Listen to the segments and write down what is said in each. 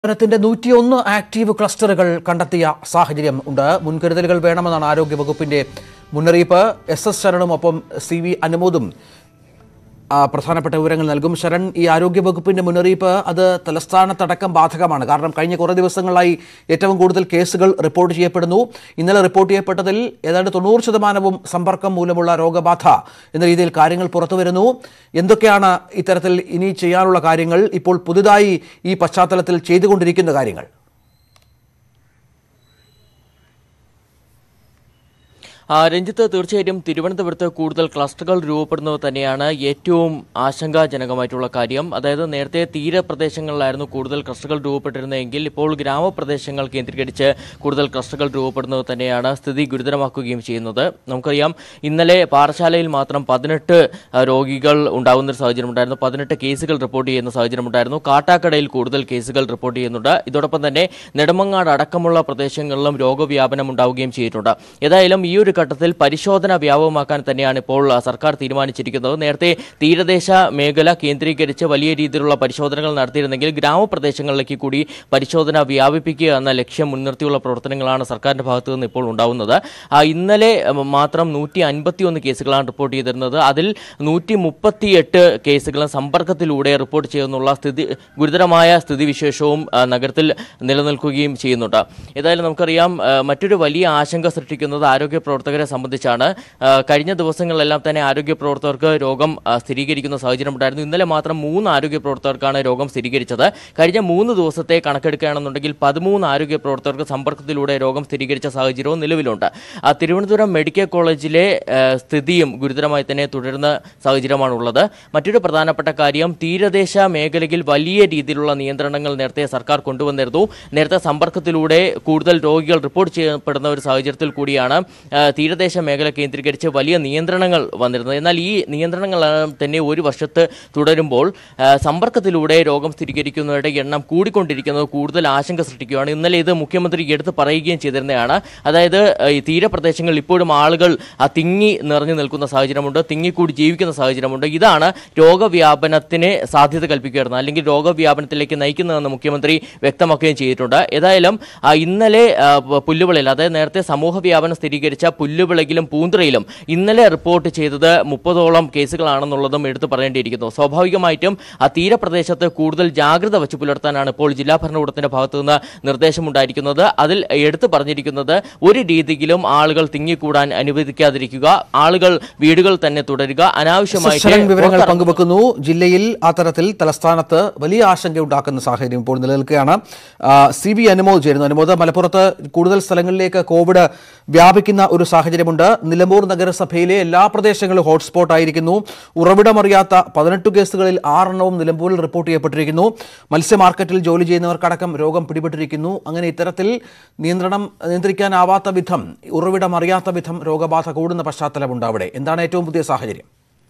ത്തിന്റെ നൂറ്റിയൊന്ന് ആക്റ്റീവ് ക്ലസ്റ്ററുകൾ കണ്ടെത്തിയ സാഹചര്യം ഉണ്ട് മുൻകരുതലുകൾ വേണമെന്നാണ് ആരോഗ്യ വകുപ്പിന്റെ മുന്നറിയിപ്പ് എസ് എസ് ശരണും ഒപ്പം സി വി അനുമോദും ആ, പ്രധാനപ്പെട്ട വിവരങ്ങൾ നൽകും ശരൺ ഈ ആരോഗ്യ വകുപ്പിന്റെ മുന്നറിയിപ്പ് അത് തലസ്ഥാനത്തടക്കം ബാധകമാണ് കാരണം കഴിഞ്ഞ കുറേ ദിവസങ്ങളായി ഏറ്റവും കൂടുതൽ കേസുകൾ റിപ്പോർട്ട് ചെയ്യപ്പെടുന്നു ഇന്നലെ റിപ്പോർട്ട് ചെയ്യപ്പെട്ടതിൽ ഏതാണ്ട് തൊണ്ണൂറ് ശതമാനവും സമ്പർക്കം മൂലമുള്ള രോഗബാധ എന്ന രീതിയിൽ കാര്യങ്ങൾ പുറത്തു വരുന്നു എന്തൊക്കെയാണ് ഇത്തരത്തിൽ ഇനി ചെയ്യാനുള്ള കാര്യങ്ങൾ ഇപ്പോൾ പുതുതായി ഈ പശ്ചാത്തലത്തിൽ ചെയ്തുകൊണ്ടിരിക്കുന്ന കാര്യങ്ങൾ ആ, രഞ്ജിത്ത് തീർച്ചയായിട്ടും തിരുവനന്തപുരത്ത് കൂടുതൽ ക്ലസ്റ്ററുകൾ രൂപപ്പെടുന്നത് തന്നെയാണ് ഏറ്റവും ആശങ്കാജനകമായിട്ടുള്ള കാര്യം അതായത് നേരത്തെ തീരപ്രദേശങ്ങളിലായിരുന്നു കൂടുതൽ ക്ലസ്റ്ററുകൾ രൂപപ്പെട്ടിരുന്നതെങ്കിൽ ഇപ്പോൾ ഗ്രാമപ്രദേശങ്ങൾ കേന്ദ്രീകരിച്ച് കൂടുതൽ ക്ലസ്റ്ററുകൾ രൂപപ്പെടുന്നത് തന്നെയാണ് സ്ഥിതി ഗുരുതരമാക്കുകയും ചെയ്യുന്നത് നമുക്കറിയാം ഇന്നലെ പാറശാലയിൽ മാത്രം പതിനെട്ട് രോഗികൾ ഉണ്ടാകുന്ന ഒരു സാഹചര്യം ഉണ്ടായിരുന്നു പതിനെട്ട് കേസുകൾ റിപ്പോർട്ട് ചെയ്യുന്ന സാഹചര്യം ഉണ്ടായിരുന്നു കാട്ടാക്കടയിൽ കൂടുതൽ കേസുകൾ റിപ്പോർട്ട് ചെയ്യുന്നുണ്ട് ഇതോടൊപ്പം തന്നെ നെടുമങ്ങാട് അടക്കമുള്ള പ്രദേശങ്ങളിലും രോഗവ്യാപനം ഉണ്ടാവുകയും ചെയ്തിട്ടുണ്ട് ഏതായാലും ഈ ഒരു ഘട്ടത്തിൽ പരിശോധന വ്യാപകമാക്കാൻ തന്നെയാണ് ഇപ്പോൾ ആ, സർക്കാർ തീരുമാനിച്ചിരിക്കുന്നത് നേരത്തെ തീരദേശ മേഖല കേന്ദ്രീകരിച്ച് വലിയ രീതിയിലുള്ള പരിശോധനകൾ നടത്തിയിരുന്നെങ്കിൽ ഗ്രാമപ്രദേശങ്ങളിലേക്ക് കൂടി പരിശോധന വ്യാപിപ്പിക്കുക എന്ന ലക്ഷ്യം മുൻനിർത്തിയുള്ള പ്രവർത്തനങ്ങളാണ് സർക്കാരിന്റെ ഭാഗത്തു നിന്ന് ഇപ്പോൾ ഉണ്ടാവുന്നത് ആ, ഇന്നലെ ഉം, മാത്രം നൂറ്റി അൻപത്തിയൊന്ന് കേസുകളാണ് റിപ്പോർട്ട് ചെയ്തിരുന്നത് അതിൽ നൂറ്റി മുപ്പത്തിയെട്ട് കേസുകളും സമ്പർക്കത്തിലൂടെ റിപ്പോർട്ട് ചെയ്യുന്നുള്ള സ്ഥിതി ഗുരുതരമായ സ്ഥിതിവിശേഷവും ആ, നഗരത്തിൽ നിലനിൽക്കുകയും ചെയ്യുന്നുണ്ട് ഏതായാലും നമുക്കറിയാം ആ, മറ്റൊരു വലിയ ആശങ്ക സൃഷ്ടിക്കുന്നത് ആരോഗ്യ പ്രവർത്തകരെ സംബന്ധിച്ചാണ് ആ, കഴിഞ്ഞ ദിവസങ്ങളിലെല്ലാം തന്നെ ആരോഗ്യ പ്രവർത്തകർക്ക് രോഗം ആ, സ്ഥിരീകരിക്കുന്ന സാഹചര്യം ഉണ്ടായിരുന്നു ഇന്നലെ മാത്രം മൂന്ന് ആരോഗ്യ പ്രവർത്തകർക്കാണ് രോഗം സ്ഥിരീകരിച്ചത് കഴിഞ്ഞ മൂന്ന് ദിവസത്തെ കണക്കെടുക്കുകയാണെന്നുണ്ടെങ്കിൽ പതിമൂന്ന് ആരോഗ്യ പ്രവർത്തകർക്ക് സമ്പർക്കത്തിലൂടെ രോഗം സ്ഥിരീകരിച്ച സാഹചര്യവും നിലവിലുണ്ട് ആ, തിരുവനന്തപുരം മെഡിക്കൽ കോളേജിലെ ആ, സ്ഥിതിയും ഗുരുതരമായി തന്നെ തുടരുന്ന സാഹചര്യമാണുള്ളത് മറ്റൊരു പ്രധാനപ്പെട്ട കാര്യം തീരദേശ മേഖലയിൽ വലിയ രീതിയിലുള്ള നിയന്ത്രണങ്ങൾ നേരത്തെ സർക്കാർ കൊണ്ടുവന്നിരുന്നു നേരത്തെ സമ്പർക്കത്തിലൂടെ കൂടുതൽ രോഗികൾ റിപ്പോർട്ട് ചെയ്യപ്പെടുന്ന ഒരു സാഹചര്യത്തിൽ കൂടിയാണ് ആ, തീരദേശ മേഖല കേന്ദ്രീകരിച്ച് വലിയ നിയന്ത്രണങ്ങൾ വന്നിരുന്നത് എന്നാൽ ഈ നിയന്ത്രണങ്ങളെല്ലാം തന്നെ ഒരു വർഷത്ത് തുടരുമ്പോൾ ആ, സമ്പർക്കത്തിലൂടെ രോഗം സ്ഥിരീകരിക്കുന്നവരുടെ എണ്ണം കൂടിക്കൊണ്ടിരിക്കുന്നത് കൂടുതൽ ആശങ്ക സൃഷ്ടിക്കുകയാണ് ഇന്നലെ ഇത് മുഖ്യമന്ത്രി എടുത്ത് പറയുകയും ചെയ്തിരുന്നതാണ് അതായത് ആ, ഈ തീരപ്രദേശങ്ങളിൽ ഇപ്പോഴും ആളുകൾ ആ, തിങ്ങി നിറഞ്ഞു നിൽക്കുന്ന സാഹചര്യമുണ്ട് തിങ്ങിക്കൂടി ജീവിക്കുന്ന സാഹചര്യമുണ്ട് ഇതാണ് രോഗവ്യാപനത്തിന് സാധ്യത കൽപ്പിക്കുകയായിരുന്നു അല്ലെങ്കിൽ രോഗവ്യാപനത്തിലേക്ക് നയിക്കുന്നതെന്ന് മുഖ്യമന്ത്രി വ്യക്തമാക്കുകയും ചെയ്തിട്ടുണ്ട് ഏതായാലും ആ, ഇന്നലെ ആ, പ- പുല്ലുവിളയിൽ അതായത് നേരത്തെ സമൂഹ വ്യാപനം സ്ഥിരീകരിച്ച പുല്ലുവിളകിലും പൂന്തുറയിലും ഇന്നലെ റിപ്പോർട്ട് ചെയ്തത് മുപ്പതോളം കേസുകളാണെന്നുള്ളതും എടുത്തു പറയേണ്ടിയിരിക്കുന്നു സ്വാഭാവികമായിട്ടും ആ തീരപ്രദേശത്ത് കൂടുതൽ ജാഗ്രത വെച്ച് പുലർത്താനാണ് ഇപ്പോൾ ജില്ലാ ഭരണകൂടത്തിന്റെ ഭാഗത്തു നിന്ന് നിർദ്ദേശമുണ്ടായിരിക്കുന്നത് അതിൽ എടുത്തു പറഞ്ഞിരിക്കുന്നത് ഒരു രീതിയിലും ആളുകൾ തിങ്ങിക്കൂടാൻ അനുവദിക്കാതിരിക്കുക ആളുകൾ വീടുകൾ തന്നെ തുടരുക അനാവശ്യമായിട്ട് ശരൺ വിവരങ്ങൾ പുറത്തിറങ്ങുക പങ്കുവെക്കുന്നു ജില്ലയിൽ ആ തരത്തിൽ തലസ്ഥാനത്ത് വലിയ ആശങ്ക ഉണ്ടാക്കുന്ന സാഹചര്യം ഇപ്പോൾ നിലനിൽക്കുകയാണ് ആ, സി വി അനുമോദ് ചേരുന്നു അനുമോദ് മലപ്പുറത്ത് കൂടുതൽ സ്ഥലങ്ങളിലേക്ക് കോവിഡ് വ്യാപിക്കുന്ന ഒരു സാഹചര്യമുണ്ട് നിലമ്പൂർ നഗരസഭയിലെ എല്ലാ പ്രദേശങ്ങളും ഹോട്ട്സ്പോട്ട് ആയിരിക്കുന്നു ഉറവിടമറിയാത്ത പതിനെട്ട് കേസുകളിൽ ആറെണ്ണവും നിലമ്പൂരിൽ റിപ്പോർട്ട് ചെയ്യപ്പെട്ടിരിക്കുന്നു മത്സ്യ മാർക്കറ്റിൽ ജോലി ചെയ്യുന്നവർക്കടക്കം രോഗം പിടിപെട്ടിരിക്കുന്നു അങ്ങനെ ഇത്തരത്തിൽ നിയന്ത്രണം നിയന്ത്രിക്കാനാവാത്ത വിധം ഉറവിടമറിയാത്ത വിധം രോഗബാധ കൂടുന്ന പശ്ചാത്തലമുണ്ട് അവിടെ എന്താണ് ഏറ്റവും പുതിയ സാഹചര്യം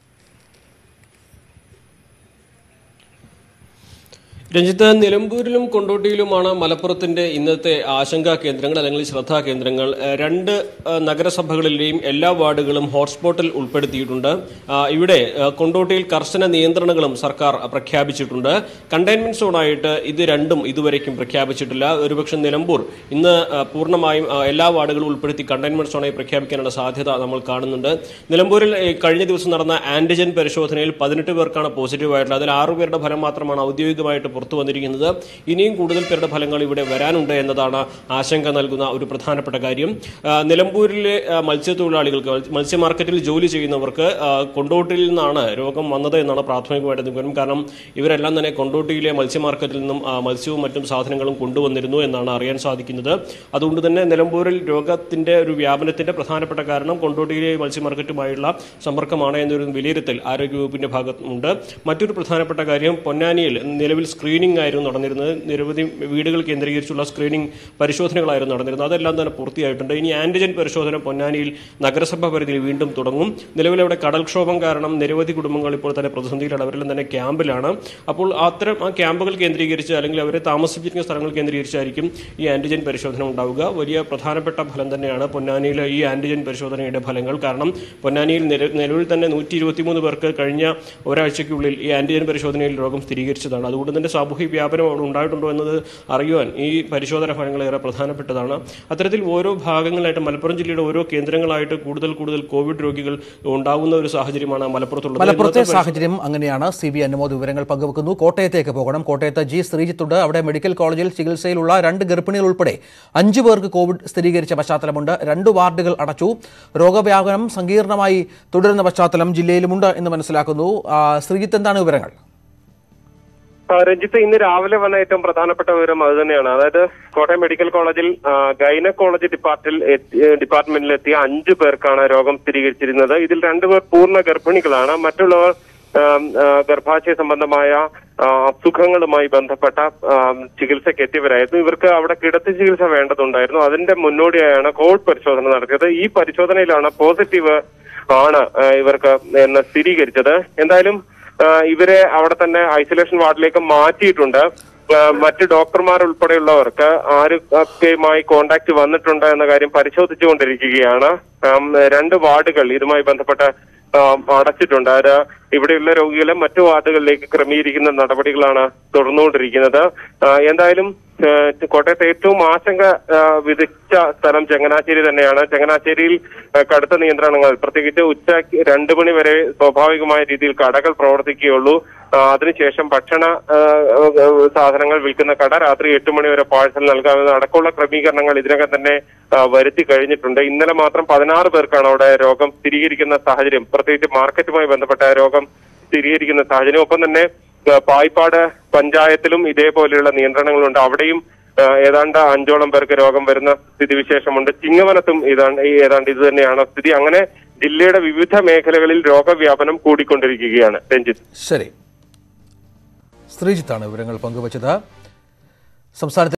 രഞ്ജിത്ത് നിലമ്പൂരിലും കൊണ്ടോട്ടിയിലുമാണ് മലപ്പുറത്തിന്റെ ഇന്നത്തെ ആശങ്കാ കേന്ദ്രങ്ങൾ അല്ലെങ്കിൽ ശ്രദ്ധാ കേന്ദ്രങ്ങൾ ഏഹ് രണ്ട് ഏഹ് നഗരസഭകളിലെയും എല്ലാ വാർഡുകളും ഹോട്ട്സ്പോട്ടിൽ ഉൾപ്പെടുത്തിയിട്ടുണ്ട് ആ, ഇവിടെ ഏഹ് കൊണ്ടോട്ടിയിൽ കർശന നിയന്ത്രണങ്ങളും സർക്കാർ പ്രഖ്യാപിച്ചിട്ടുണ്ട് കണ്ടെയ്ൻമെന്റ് സോണായിട്ട് ഇത് രണ്ടും ഇതുവരേക്കും പ്രഖ്യാപിച്ചിട്ടില്ല ഒരുപക്ഷെ നിലമ്പൂർ ഇന്ന് ഏഹ് പൂർണ്ണമായും ഏഹ് എല്ലാ വാർഡുകളും ഉൾപ്പെടുത്തി കണ്ടെയ്ൻമെന്റ് സോണായി പ്രഖ്യാപിക്കാനുള്ള സാധ്യത നമ്മൾ കാണുന്നുണ്ട് നിലമ്പൂരിൽ ഏഹ് കഴിഞ്ഞ ദിവസം നടന്ന ആന്റിജൻ പരിശോധനയിൽ പതിനെട്ട് പേർക്കാണ് പോസിറ്റീവ് ആയിട്ടുള്ളത് അതിൽ ആറു പേരുടെ ഫലം മാത്രമാണ് ഔദ്യോഗികമായിട്ട് പുറത്തു വന്നിരിക്കുന്നത് ഇനിയും കൂടുതൽ പേരുടെ ഫലങ്ങൾ ഇവിടെ വരാനുണ്ട് എന്നതാണ് ആശങ്ക നൽകുന്ന ഒരു പ്രധാനപ്പെട്ട കാര്യം ആ, നിലമ്പൂരിലെ ആ, മത്സ്യത്തൊഴിലാളികൾക്ക് മത്സ്യ- മത്സ്യ മാർക്കറ്റിൽ ജോലി ചെയ്യുന്നവർക്ക് ആ, കൊണ്ടോട്ടിയിൽ നിന്നാണ് രോഗം വന്നത് എന്നാണ് പ്രാഥമികമായിട്ട് നിഗമനം കാരണം ഇവരെല്ലാം തന്നെ കൊണ്ടോട്ടിയിലെ മത്സ്യ മാർക്കറ്റിൽ നിന്നും ആ, മത്സ്യവും മറ്റും സാധനങ്ങളും കൊണ്ടുവന്നിരുന്നു എന്നാണ് അറിയാൻ സാധിക്കുന്നത് അതുകൊണ്ട് തന്നെ നിലമ്പൂരിൽ രോഗത്തിന്റെ ഒരു വ്യാപനത്തിന്റെ പ്രധാനപ്പെട്ട കാരണം കൊണ്ടോട്ടിയിലെ മത്സ്യ മാർക്കറ്റുമായുള്ള സമ്പർക്കമാണ് എന്നൊരു വിലയിരുത്തൽ ആരോഗ്യവകുപ്പിന്റെ ഭാഗത്തുണ്ട് മറ്റൊരു പ്രധാനപ്പെട്ട കാര്യം പൊന്നാനിയിൽ നിലവിൽ സ്ക്രീനിംഗ് ആയിരുന്നു നടന്നിരുന്നത് നിരവധി വീടുകൾ കേന്ദ്രീകരിച്ചുള്ള സ്ക്രീനിംഗ് പരിശോധനകളായിരുന്നു നടന്നിരുന്നത് അതെല്ലാം തന്നെ പൂർത്തിയായിട്ടുണ്ട് ഇനി ആന്റിജൻ പരിശോധന പൊന്നാനിയിൽ നഗരസഭ പരിധിയിൽ വീണ്ടും തുടങ്ങും നിലവിൽ അവിടെ കടൽക്ഷോഭം കാരണം നിരവധി കുടുംബങ്ങൾ ഇപ്പോൾ തന്നെ പ്രതിസന്ധിയിലാണ് അവരെല്ലാം തന്നെ ക്യാമ്പിലാണ് അപ്പോൾ അത്തരം ആ ക്യാമ്പുകൾ കേന്ദ്രീകരിച്ച് അല്ലെങ്കിൽ അവരെ താമസിപ്പിക്കുന്ന സ്ഥലങ്ങൾ കേന്ദ്രീകരിച്ചായിരിക്കും ഈ ആന്റിജൻ പരിശോധന ഉണ്ടാവുക വലിയ പ്രധാനപ്പെട്ട ഫലം തന്നെയാണ് പൊന്നാനിയിലെ ഈ ആന്റിജൻ പരിശോധനയുടെ ഫലങ്ങൾ കാരണം പൊന്നാനിയിൽ നില- നിലവിൽ തന്നെ നൂറ്റി ഇരുപത്തിമൂന്ന് പേർക്ക് കഴിഞ്ഞ ഒരാഴ്ചയ്ക്കുള്ളിൽ ഈ ആന്റിജൻ പരിശോധനയിൽ രോഗം സ്ഥിരീകരിച്ചതാണ് അതുകൊണ്ട് തന്നെ സാമൂഹിക വ്യാപനം അവിടെ ഉണ്ടായിട്ടുണ്ടോ എന്നത് അറിയുവാൻ ഈ പരിശോധന ഫലങ്ങൾ ഏറെ പ്രധാനപ്പെട്ടതാണ് അത്തരത്തിൽ ഓരോ ഭാഗങ്ങളായിട്ട് മലപ്പുറം ജില്ലയുടെ ഓരോ കേന്ദ്രങ്ങളായിട്ട് കൂടുതൽ കൂടുതൽ കോവിഡ് രോഗികൾ ഉണ്ടാകുന്ന ഒരു സാഹചര്യമാണ് മലപ്പുറത്തുള്ളത് മലപ്പുറത്തെ ഇന്നത്തെ സാഹചര്യം അങ്ങനെയാണ് സി ബി അനുമോദ് വിവരങ്ങൾ പങ്കുവെക്കുന്നു കോട്ടയത്തേക്ക് പോകണം കോട്ടയത്ത് ജി ശ്രീജിത്തുണ്ട് അവിടെ മെഡിക്കൽ കോളേജിൽ ചികിത്സയിലുള്ള രണ്ട് ഗർഭിണികൾ ഉൾപ്പെടെ അഞ്ചു പേർക്ക് കോവിഡ് സ്ഥിരീകരിച്ച പശ്ചാത്തലമുണ്ട് രണ്ട് വാർഡുകൾ അടച്ചു രോഗവ്യാപനം സങ്കീർണമായി തുടരുന്ന പശ്ചാത്തലം ജില്ലയിലുമുണ്ട് എന്ന് മനസ്സിലാക്കുന്നു ആ, ശ്രീജിത്ത് എന്താണ് വിവരങ്ങൾ ആ, രഞ്ജിത്ത് ഇന്ന് രാവിലെ വന്ന ഏറ്റവും പ്രധാനപ്പെട്ട വിവരം അത് തന്നെയാണ് അതായത് കോട്ടയം മെഡിക്കൽ കോളേജിൽ ഗൈനക്കോളജി ഡിപ്പാർട്ടിൽ എത്തി- ഏ, ഡിപ്പാർട്ട്മെന്റിലെത്തിയ അഞ്ചു പേർക്കാണ് രോഗം സ്ഥിരീകരിച്ചിരുന്നത് ഇതിൽ രണ്ടുപേർ പൂർണ്ണ ഗർഭിണികളാണ് മറ്റുള്ളവർ ആം, ആ, ഗർഭാശയ സംബന്ധമായ ആ, അസുഖങ്ങളുമായി ബന്ധപ്പെട്ട ആം, ചികിത്സയ്ക്ക് എത്തിയവരായിരുന്നു ഇവർക്ക് അവിടെ കിടത്തി ചികിത്സ വേണ്ടതുണ്ടായിരുന്നു അതിന്റെ മുന്നോടിയായാണ് കോവിഡ് പരിശോധന നടത്തിയത് ഈ പരിശോധനയിലാണ് പോസിറ്റീവ് ആണ് ആ, ഇവർക്ക് എന്ന് സ്ഥിരീകരിച്ചത് എന്തായാലും ആ, ഇവരെ അവിടെ തന്നെ ഐസൊലേഷൻ വാർഡിലേക്ക് മാറ്റിയിട്ടുണ്ട് ആ, മറ്റ് ഡോക്ടർമാർ ഉൾപ്പെടെയുള്ളവർക്ക് ആരൊക്കെയുമായി കോണ്ടാക്ട് വന്നിട്ടുണ്ട് എന്ന കാര്യം പരിശോധിച്ചുകൊണ്ടിരിക്കുകയാണ് ആം, രണ്ട് വാർഡുകൾ ഇതുമായി ബന്ധപ്പെട്ട ആം, അടച്ചിട്ടുണ്ട് അത് ഇവിടെയുള്ള രോഗികളെ മറ്റു വാർഡുകളിലേക്ക് ക്രമീകരിക്കുന്ന നടപടികളാണ് തുടർന്നുകൊണ്ടിരിക്കുന്നത് ആ, എന്തായാലും ആ, കോട്ടയത്തെ ഏറ്റവും ആശങ്ക ആ, വിധിച്ച സ്ഥലം ചങ്ങനാശ്ശേരി തന്നെയാണ് ചങ്ങനാശ്ശേരിയിൽ ആ, കടുത്ത നിയന്ത്രണങ്ങൾ പ്രത്യേകിച്ച് ഉച്ച രണ്ടു മണി വരെ സ്വാഭാവികമായ രീതിയിൽ കടകൾ പ്രവർത്തിക്കുകയുള്ളൂ ആ, അതിനുശേഷം ഭക്ഷണ ആ, ആ, സാധനങ്ങൾ വിൽക്കുന്ന കട രാത്രി എട്ട് മണി വരെ പാഴ്സൽ നൽകാവുന്ന അടക്കമുള്ള ക്രമീകരണങ്ങൾ ഇതിനകം തന്നെ ആ, വരുത്തി കഴിഞ്ഞിട്ടുണ്ട് ഇന്നലെ മാത്രം പതിനാറ് പേർക്കാണ് അവിടെ രോഗം സ്ഥിരീകരിക്കുന്ന സാഹചര്യം പ്രത്യേകിച്ച് മാർക്കറ്റുമായി ബന്ധപ്പെട്ട രോഗം സ്ഥിരീകരിക്കുന്ന സാഹചര്യം ഒപ്പം തന്നെ ആ, പായിപ്പാട് പഞ്ചായത്തിലും ഇതേപോലെയുള്ള നിയന്ത്രണങ്ങളുണ്ട് അവിടെയും ആ, ഏതാണ്ട് അഞ്ചോളം പേർക്ക് രോഗം വരുന്ന സ്ഥിതിവിശേഷമുണ്ട് ചിങ്ങവനത്തും ഇതാണ് ഈ ഏതാണ്ട് ഇത് തന്നെയാണ് സ്ഥിതി അങ്ങനെ ജില്ലയുടെ വിവിധ മേഖലകളിൽ രോഗവ്യാപനം കൂടിക്കൊണ്ടിരിക്കുകയാണ് രഞ്ജിത്ത് ശരി ശ്രീജിത്താണ് വിവരങ്ങൾ പങ്കുവച്ചത് സംസ്ഥാനത്ത്